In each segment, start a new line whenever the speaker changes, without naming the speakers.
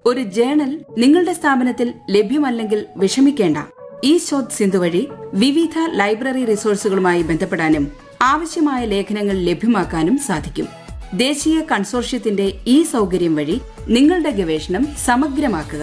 ഒരു ജേണൽ നിങ്ങളുടെ സ്ഥാപനത്തിൽ ലഭ്യമല്ലെങ്കിൽ വിഷമിക്കേണ്ട ഈ ശോധ് സിന്ധു വഴി വിവിധ ലൈബ്രറി റിസോഴ്സുകളുമായി ബന്ധപ്പെടാനും ആവശ്യമായ ലേഖനങ്ങൾ ലഭ്യമാക്കാനും സാധിക്കും ദേശീയ കൺസോർഷ്യത്തിന്റെ ഈ സൗകര്യം വഴി നിങ്ങളുടെ ഗവേഷണം സമഗ്രമാക്കുക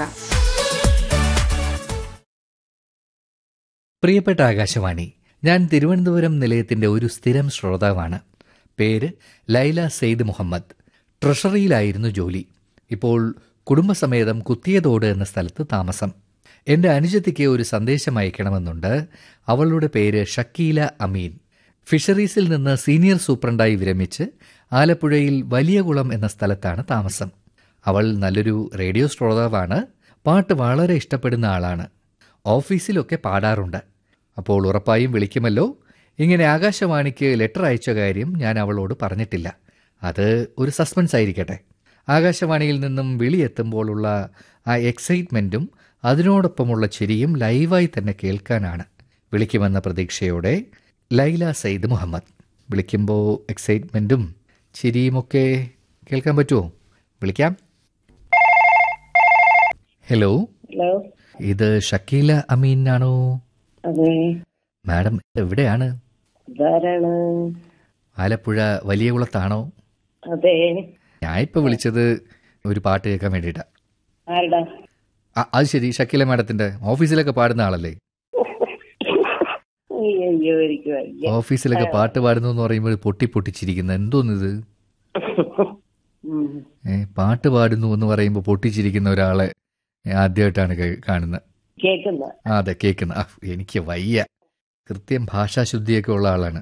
പ്രിയപ്പെട്ട ആകാശവാണി ഞാൻ തിരുവനന്തപുരം നിലയത്തിന്റെ ഒരു സ്ഥിരം ശ്രോതാവാണ് പേര് ലൈല സെയ്ദ് മുഹമ്മദ് ട്രഷറിയിലായിരുന്നു ജോലി ഇപ്പോൾ കുടുംബസമേതം കുത്തിയതോട് എന്ന സ്ഥലത്ത് താമസം എന്റെ അനുജത്തിക്ക് ഒരു സന്ദേശം അയക്കണമെന്നുണ്ട് അവളുടെ പേര് ഷക്കീല അമീൻ ഫിഷറീസിൽ നിന്ന് സീനിയർ സൂപ്രണ്ടായി വിരമിച്ച് ആലപ്പുഴയിൽ വലിയകുളം എന്ന സ്ഥലത്താണ് താമസം അവൾ നല്ലൊരു റേഡിയോ ശ്രോതാവാണ് പാട്ട് വളരെ ഇഷ്ടപ്പെടുന്ന ആളാണ് ഓഫീസിലൊക്കെ പാടാറുണ്ട് അപ്പോൾ ഉറപ്പായും വിളിക്കുമല്ലോ ഇങ്ങനെ ആകാശവാണിക്ക് ലെറ്റർ അയച്ച കാര്യം ഞാൻ അവളോട് പറഞ്ഞിട്ടില്ല അത് ഒരു സസ്പെൻസ് ആയിരിക്കട്ടെ ആകാശവാണിയിൽ നിന്നും വിളിയെത്തുമ്പോഴുള്ള ആ എക്സൈറ്റ്മെൻറ്റും അതിനോടൊപ്പമുള്ള ചിരിയും ലൈവായി തന്നെ കേൾക്കാനാണ് വിളിക്കുമെന്ന പ്രതീക്ഷയോടെ ലൈല സയ്യിദ് മുഹമ്മദ് വിളിക്കുമ്പോൾ എക്സൈറ്റ്മെൻറ്റും ചിരിയുമൊക്കെ കേൾക്കാൻ പറ്റുമോ വിളിക്കാം ഹലോ
ഹലോ
ഇത് ഷക്കീല അമീനാണോ
അതെ
മാഡം എവിടെയാണ്
ഇതാരാണ്
ആലപ്പുഴ വലിയ കുളത്താണോ
അതെ
ഞാൻ ഇപ്പൊ വിളിച്ചത് ഒരു പാട്ട് കേൾക്കാൻ വേണ്ടിയിട്ടാ
ആരടാ
ആ, അത് ശരി ഷക്കീല മാഡത്തിന്റെ ഓഫീസിലൊക്കെ പാടുന്ന ആളല്ലേ
അയ്യോ എനിക്ക് വയ്യ
ഓഫീസിലൊക്കെ പാട്ട് പാടുന്നു എന്ന് പറയുമ്പോൾ പൊട്ടി പൊട്ടിച്ചിരിക്കുന്ന എന്തോന്നിത്
ഉം.
ഏ, പാട്ട് പാടുന്നു എന്ന് പറയുമ്പോൾ പൊട്ടിച്ചിരിക്കുന്ന ഒരാളെ ഞാൻ ആദ്യമായിട്ടാണ് കേ- കാണുന്നത്
കേക്കുന്ന
ആ അതെ കേൾക്കുന്ന ആ, എനിക്ക് വയ്യ കൃത്യം ഭാഷാശുദ്ധിയൊക്കെ ഉള്ള ആളാണ്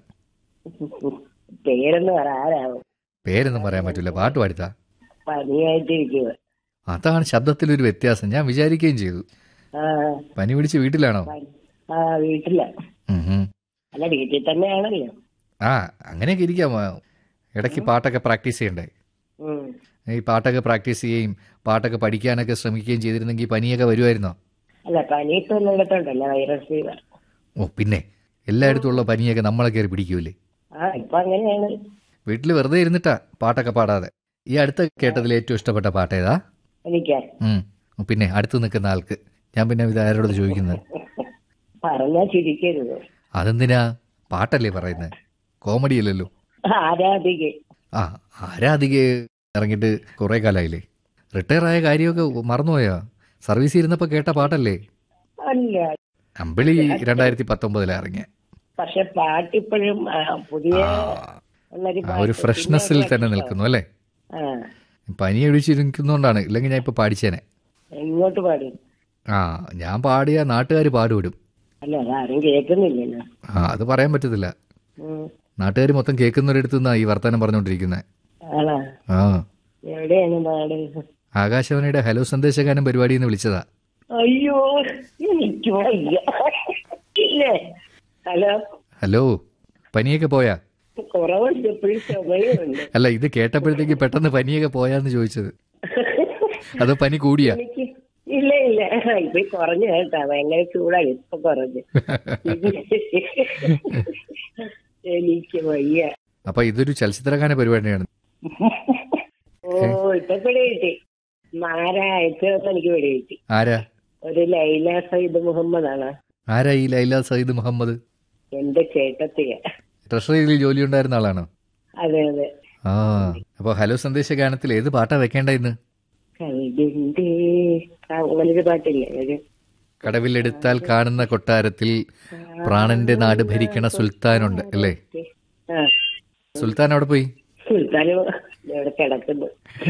പേരെന്ന് പറ ആരാവും
പേരൊന്നും പറയാൻ പറ്റില്ല പാട്ട് പാടിത്താ
പനിയായിട്ടിരിക്കുക
അതാണ് ശബ്ദത്തിലൊരു വ്യത്യാസം ഞാൻ വിചാരിക്കുകയും ചെയ്തു
ആ
പനി പിടിച്ച് വീട്ടിലാണോ
പനി- ആ വീട്ടില
ഉം ഉം.
അല്ല വീട്ടിൽ തന്നെയാണല്ലോ
ആ അങ്ങനെയൊക്കെ ഇരിക്കാം ആ, ഇടയ്ക്ക് പാട്ടൊക്കെ പ്രാക്ടീസ് ചെയ്യണ്ടേ
ഉം.
ഈ പാട്ടൊക്കെ പ്രാക്ടീസ് ചെയ്യുകയും പാട്ടൊക്കെ പഠിക്കാനൊക്കെ ശ്രമിക്കുകയും ചെയ്തിരുന്നെങ്കിൽ പനിയൊക്കെ വരുമായിരുന്നോ
അല്ല പനി ഇപ്പൊ എല്ലായിടത്തുണ്ടല്ലോ വൈറസ് ഫീവർ
ഓ പിന്നെ എല്ലായിടത്തും ഉള്ള പനിയൊക്കെ നമ്മളെ കയറി പിടിക്കൂലേ
ആ ഇപ്പൊ അങ്ങനെയാണ്
വീട്ടിൽ വെറുതെ ഇരുന്നിട്ടാ പാട്ടൊക്കെ പാടാതെ ഈ അടുത്ത കേട്ടതിൽ ഏറ്റവും ഇഷ്ടപ്പെട്ട പാട്ട് ഏതാ
എനിക്ക്
ഉം. പിന്നെ അടുത്ത് നിൽക്കുന്ന ആൾക്ക് ഞാൻ പിന്നെ ഇത് ആരോട് ചോദിക്കുന്നത്
പറഞ്ഞാ ചിരിക്കരുത്
അതെന്തിനാ പാട്ടല്ലേ പറയുന്നത് കോമഡി അല്ലല്ലോ
ആരാധിക
ആ ആരാധിക ഇറങ്ങിയിട്ട് കുറേ കാലമായില്ലേ റിട്ടയർ ആയ കാര്യമൊക്കെ മറന്നുപോയാ സർവീസ് ഇരുന്നപ്പോൾ കേട്ട പാട്ടല്ലേ
അല്ല
അമ്പിളി രണ്ടായിരത്തി പത്തൊമ്പതിലാണ് ഇറങ്ങിയ
പക്ഷെ പാട്ടിപ്പോഴും ആ, പുതിയ ഉള്ളൊരു
ആ ഒരു
പാട്ട്
ഫ്രഷ്നെസ്സിൽ
പിന്നെ
തന്നെ
കേട്ടോ.
നിൽക്കുന്നു അല്ലേ
ആ
പനി ഒഴിച്ചിരിക്കുന്നോണ്ടാണ് ഇല്ലെങ്കിൽ ഞാൻ ഇപ്പൊ പാടിച്ചേനെ
ഇങ്ങോട്ട് പാടും
ആ ഞാൻ പാടിയ നാട്ടുകാർ പാടുവിടും
അല്ല അതാരും കേൾക്കുന്നില്ലല്ലോ
ആ അത് പറയാൻ പറ്റത്തില്ല
ഉം.
നാട്ടുകാർ മൊത്തം കേൾക്കുന്നവരടുത്ത് നിന്നാ ഈ വർത്തമാനം പറഞ്ഞുകൊണ്ടിരിക്കുന്നത്
ആണോ
ആ
എവിടെയാണ് നാട്
ആകാശവാണിയുടെ ഹലോ സന്ദേശഗാനം പരിപാടിയിൽ നിന്ന് വിളിച്ചതാ
അയ്യോ എനിക്ക് വയ്യ ഇല്ലേ ഹലോ
ഹലോ പനിയൊക്കെ പോയാ
കുറവുണ്ട് എപ്പോഴും ചുമയുണ്ട്
അല്ല ഇത് കേട്ടപ്പോഴത്തേക്ക് പെട്ടെന്ന് പനിയൊക്കെ പോയാന്ന് ചോദിച്ചത് അതോ പനി കൂടിയാ
എനിക്ക് ഇല്ല ഇല്ല ഇപ്പൊ കുറഞ്ഞു കേട്ടാ ഭയങ്കര ചൂടായി ഇപ്പൊ കുറഞ്ഞു എനിക്ക് വയ്യ
അപ്പൊ ഇതൊരു ചലച്ചിത്രഗാന പരിപാടിയാണ്
ഓ ഇപ്പൊ പിടി കിട്ടി മാരാ അയച്ചതെന്ന് എനിക്ക് പിടി കിട്ടി
ആരാ
ഒരു ലൈല സയ്യിദ് മുഹമ്മദ് ആണ്
ആരാ ഈ ലൈല സയ്യിദ് മുഹമ്മദ്
എന്റെ ചേട്ടത്തിയ
ട്രഷറിയിൽ ജോലി ഉണ്ടായിരുന്ന ആളാണോ
അതെ അതെ
ആ അപ്പൊ ഹലോ സന്ദേശഗാനത്തിൽ ഏത് പാട്ടാ വെക്കേണ്ട ഇന്ന്
കൽബിന്റെ അങ്ങനൊരു പാട്ടില്ലേ ഒരു
കടവിലെടുത്താൽ കാണുന്ന കൊട്ടാരത്തിൽ പ്രാണന്റെ നാട് ഭരിക്കണ സുൽത്താനുണ്ട് അല്ലേ
ആ
സുൽത്താൻ അവിടെ പോയി
സുൽത്താന് ഇവിടെ കിടക്കുന്നു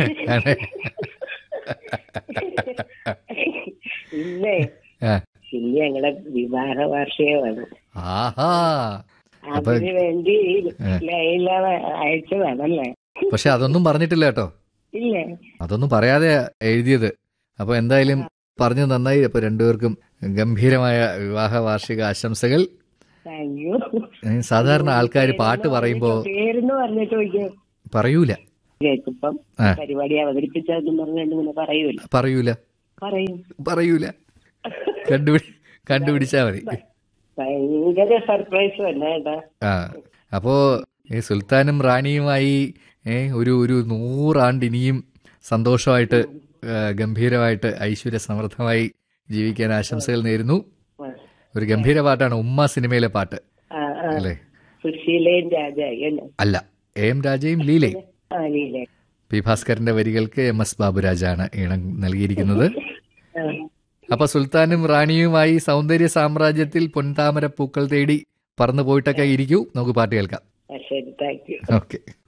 ഇന്നേ
ആ.
ഇന്ന് ഞങ്ങളുടെ വിവാഹ വാർഷികമാണ്
ആഹാ അപ്പൊ
അതിനു വേണ്ടി ലൈല അയച്ചതാണല്ലേ
പക്ഷെ അതൊന്നും പറഞ്ഞിട്ടില്ല കേട്ടോ
ഇല്ലേ
അതൊന്നും പറയാതെ എഴുതിയത് അപ്പൊ എന്തായാലും പറഞ്ഞു നന്നായി അപ്പൊ രണ്ടുപേർക്കും ഗംഭീരമായ വിവാഹ വാർഷിക ആശംസകൾ
അയ്യോ
ഏ, സാധാരണ ആൾക്കാർ പാട്ട് പറയുമ്പോ
പേരെന്ന് പറഞ്ഞിട്ട് നോക്കിയോ
പറയൂല
കേൾക്കുമ്പം
ആ.
പരിപാടി അവതരിപ്പിച്ചതെന്ന് പറഞ്ഞിട്ട് ഇങ്ങനെ പറയൂല
പറയൂല
പറയും
പറയൂല കണ്ടുപിടി കണ്ടുപിടിച്ചാ മതി
ഭയങ്കര സർപ്രൈസ് തന്നെ കേട്ടാ
ആ അപ്പോ ഈ സുൽത്താനും റാണിയുമായി ഏ, ഒരു ഒരു നൂറാണ്ട് ഇനിയും സന്തോഷമായിട്ട് ആ, ഗംഭീരമായിട്ട് ഐശ്വര്യ സമൃദ്ധമായി ജീവിക്കാൻ ആശംസകൾ നേരുന്നു
ആ,
ഒരു ഗംഭീര പാട്ടാണ് ഉമ്മ സിനിമയിലെ പാട്ട്
ആ, ആ.
അല്ലേ
സുശീലയും രാജായി അല്ലേ
അല്ല എ എം രാജയും ലീലയും
ആ ലീല
പി ഭാസ്കരന്റെ വരികൾക്ക് എം എസ് ബാബുരാജാണ് ഈണം നൽകിയിരിക്കുന്നത്
ആ.
അപ്പൊ സുൽത്താനും റാണിയുമായി സൗന്ദര്യ സാമ്രാജ്യത്തിൽ പൊൻതാമര പൂക്കൾ തേടി പറന്നു പോയിട്ടൊക്കെ ഇരിക്കൂ നമുക്ക് പാട്ട് കേൾക്കാം
ആ, ശരി താങ്ക് യു
ഓക്കെ